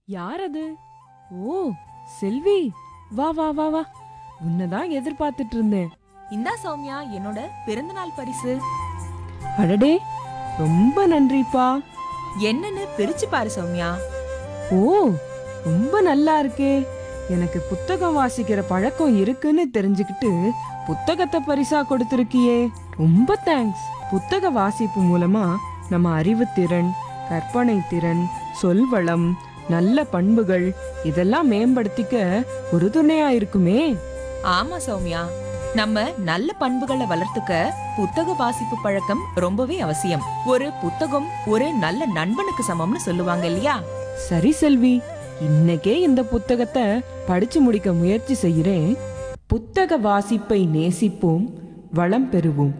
யார் அது ஓ செல்வி வா வா வா வா உன்னதான் எதிர்பார்த்துட்டு இருந்தேன் இந்தா சௌமியா என்னோட பிறந்தநாள் பரிசு அடடே ரொம்ப நன்றிப்பா என்னன்னு பிரிச்சு பாரு சௌமியா ஓ ரொம்ப நல்லா இருக்கே எனக்கு புத்தகம் வாசிக்கிற பழக்கம் இருக்குன்னு தெரிஞ்சுக்கிட்டு புத்தகத்தை பரிசா கொடுத்திருக்கியே ரொம்ப தேங்க்ஸ் புத்தக வாசிப்பு மூலமா நம்ம அறிவுத்திறன் கற்பனை திறன் சொல்வளம் நல்ல பண்புகள் இதெல்லாம் மேம்படுத்திக்க உறுதுணையா இருக்குமே ஆமா சௌமியா நம்ம நல்ல பண்புகளை வளர்த்துக்க புத்தக வாசிப்பு பழக்கம் ரொம்பவே அவசியம் ஒரு புத்தகம் ஒரு நல்ல நண்பனுக்கு சமம்னு சொல்லுவாங்க இல்லையா சரி செல்வி இன்னைக்கே இந்த புத்தகத்தை படிச்சு முடிக்க முயற்சி செய்கிறேன் புத்தக வாசிப்பை நேசிப்போம் வளம் பெறுவோம்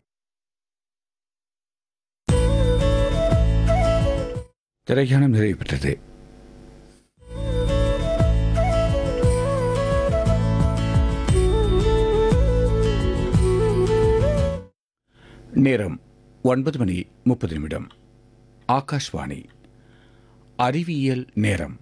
திரைக்காணம் நிறைவு பெற்றது நேரம் ஒன்பது மணி முப்பது நிமிடம் ஆகாஷ்வாணி அறிவியல் நேரம்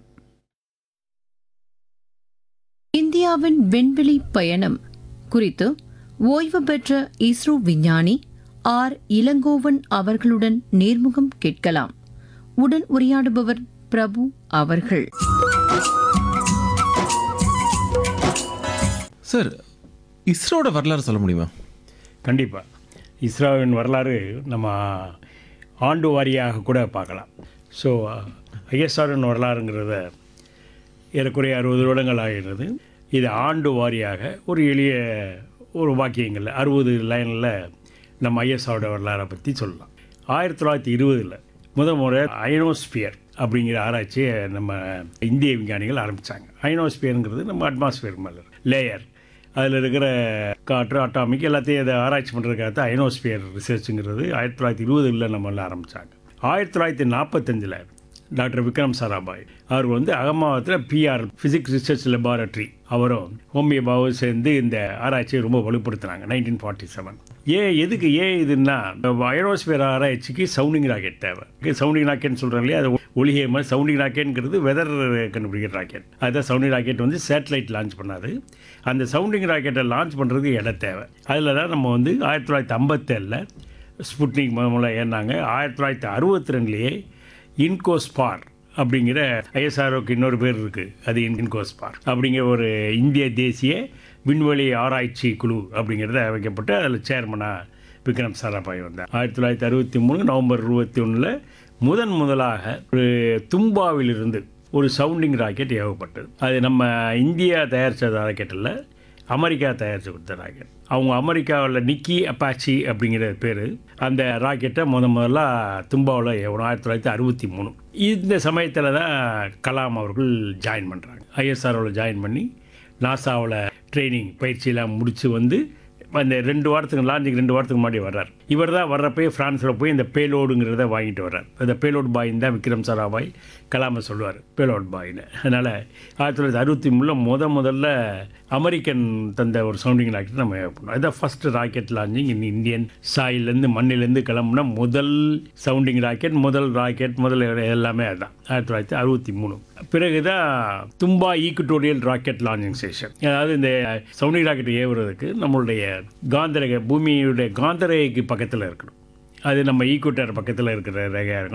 இந்தியாவின் விண்வெளி பயணம் குறித்து ஓய்வு பெற்ற இஸ்ரோ விஞ்ஞானி ஆர் இளங்கோவன் அவர்களுடன் நேர்முகம் கேட்கலாம் உடன் உரையாடுபவர் பிரபு அவர்கள் சார் இஸ்ரோட வரலாறு சொல்ல முடியுமா கண்டிப்பாக இஸ்ரோவின் வரலாறு நம்ம ஆண்டு வாரியாக கூட பார்க்கலாம் ஸோ ஐஎஸ்ஆரின் வரலாறுங்கிறத ஏறக்குறைய அறுபது வருடங்கள் ஆகிறது இது ஆண்டு வாரியாக ஒரு எளிய ஒரு வாக்கியங்கள் அறுபது லைனில் நம்ம ஐஎஸ்ஆரோட வரலாறை பற்றி சொல்லலாம் ஆயிரத்தி தொள்ளாயிரத்தி இருபதில் முத முறை அயனோஸ்பியர் அப்படிங்கிற ஆராய்ச்சியை நம்ம இந்திய விஞ்ஞானிகள் ஆரம்பித்தாங்க அயனோஸ்பியருங்கிறது நம்ம அட்மாஸ்பியர் மேலே லேயர் அதில் இருக்கிற காற்று அட்டாமிக் எல்லாத்தையும் அதை ஆராய்ச்சி பண்ணுறதுக்காக தான் அயனோஸ்பியர் ரிசர்ச்சுங்கிறது ஆயிரத்தி தொள்ளாயிரத்தி இருபதுல நம்மள ஆரம்பித்தாங்க ஆயிரத்தி தொள்ளாயிரத்தி நாற்பத்தஞ்சில் டாக்டர் விக்ரம் சாராபாய் அவர் வந்து அகமாவத்தில் பிஆர் ஃபிசிக்ஸ் ரிசர்ச் லெபார்ட்டரி அவரும் ஹோமியோபாவும் சேர்ந்து இந்த ஆராய்ச்சியை ரொம்ப வலுப்படுத்தினாங்க நைன்டீன் ஃபார்ட்டி செவன் ஏன் எதுக்கு ஏன் இதுன்னா அயரோஸ்பியர் ஆராய்ச்சிக்கு சவுண்டிங் ராக்கெட் தேவை சவுண்டிங் ராக்கெட்னு சொல்கிறோம் இல்லையா அது ஒளிகை மாதிரி சவுண்டிங் ராக்கெட்ங்கிறது வெதர் கண்டுபிடிக்கிற ராக்கெட் அதுதான் சவுண்டிங் ராக்கெட் வந்து சேட்டலைட் லான்ச் பண்ணாது அந்த சவுண்டிங் ராக்கெட்டை லான்ச் பண்ணுறதுக்கு இடம் தேவை அதில் தான் நம்ம வந்து ஆயிரத்தி தொள்ளாயிரத்தி ஐம்பத்தேழில் ஸ்புட்னிக் மூலம் ஏறினாங்க ஆயிரத்தி தொள்ளாயிரத்தி அறுபத்தி ரெண்டுலேயே இன்கோஸ்பார் அப்படிங்கிற ஐஎஸ்ஆர்ஓக்கு இன்னொரு பேர் இருக்குது அது இன்கோஸ்பார் அப்படிங்கிற ஒரு இந்திய தேசிய விண்வெளி ஆராய்ச்சி குழு அப்படிங்கிறத வைக்கப்பட்டு அதில் சேர்மனாக விக்ரம் சாராபாய் வந்தார் ஆயிரத்தி தொள்ளாயிரத்தி அறுபத்தி மூணு நவம்பர் இருபத்தி ஒன்றில் முதன் முதலாக ஒரு தும்பாவிலிருந்து ஒரு சவுண்டிங் ராக்கெட் ஏவப்பட்டது அது நம்ம இந்தியா தயாரித்த ராக்கெட் இல்லை அமெரிக்கா தயாரித்து கொடுத்த ராக்கெட் அவங்க அமெரிக்காவில் நிக்கி அப்பாச்சி அப்படிங்கிற பேர் அந்த ராக்கெட்டை முத முதல்ல தும்பாவில் ஏவணும் ஆயிரத்தி தொள்ளாயிரத்தி அறுபத்தி மூணு இந்த சமயத்தில் தான் கலாம் அவர்கள் ஜாயின் பண்ணுறாங்க ஐஎஸ்ஆர்ஓவில் ஜாயின் பண்ணி நாசாவில் ட்ரைனிங் பயிற்சியெல்லாம் முடித்து வந்து அந்த ரெண்டு வாரத்துக்கு லாஞ்சுக்கு ரெண்டு வாரத்துக்கு முன்னாடி வர்றார் இவர் தான் வர்றப்பே ஃப்ரான்ஸில் போய் இந்த பேலோடுங்கிறத வாங்கிட்டு வர்றார் அந்த பேலோட் பாயின்னு தான் விக்ரம் சாராபாய் கலாமை சொல்லுவார் பேலோட் பாயின்னு அதனால் ஆயிரத்தி தொள்ளாயிரத்தி அறுபத்தி மூணில் முத முதல்ல அமெரிக்கன் தந்த ஒரு சவுண்டிங் ராக்கெட் நம்ம பண்ணோம் அதுதான் first rocket launching in Indian சாயிலேருந்து மண்ணிலேருந்து கிளம்புன முதல் சவுண்டிங் ராக்கெட் முதல் ராக்கெட் முதல் எல்லாமே அதுதான் ஆயிரத்தி தொள்ளாயிரத்தி அறுபத்தி மூணு பிறகு தான் Thumba equatorial rocket launching station அதாவது இந்த சவுண்டிங் ராக்கெட் ஏவுறதுக்கு நம்மளுடைய காந்தரக பூமியுடைய காந்தரேகைக்கு பக்கத்தில் இருக்கணும் அது நம்ம ஈக்குட்டர் பக்கத்தில் இருக்கிற ரேகையாக இருக்கணும்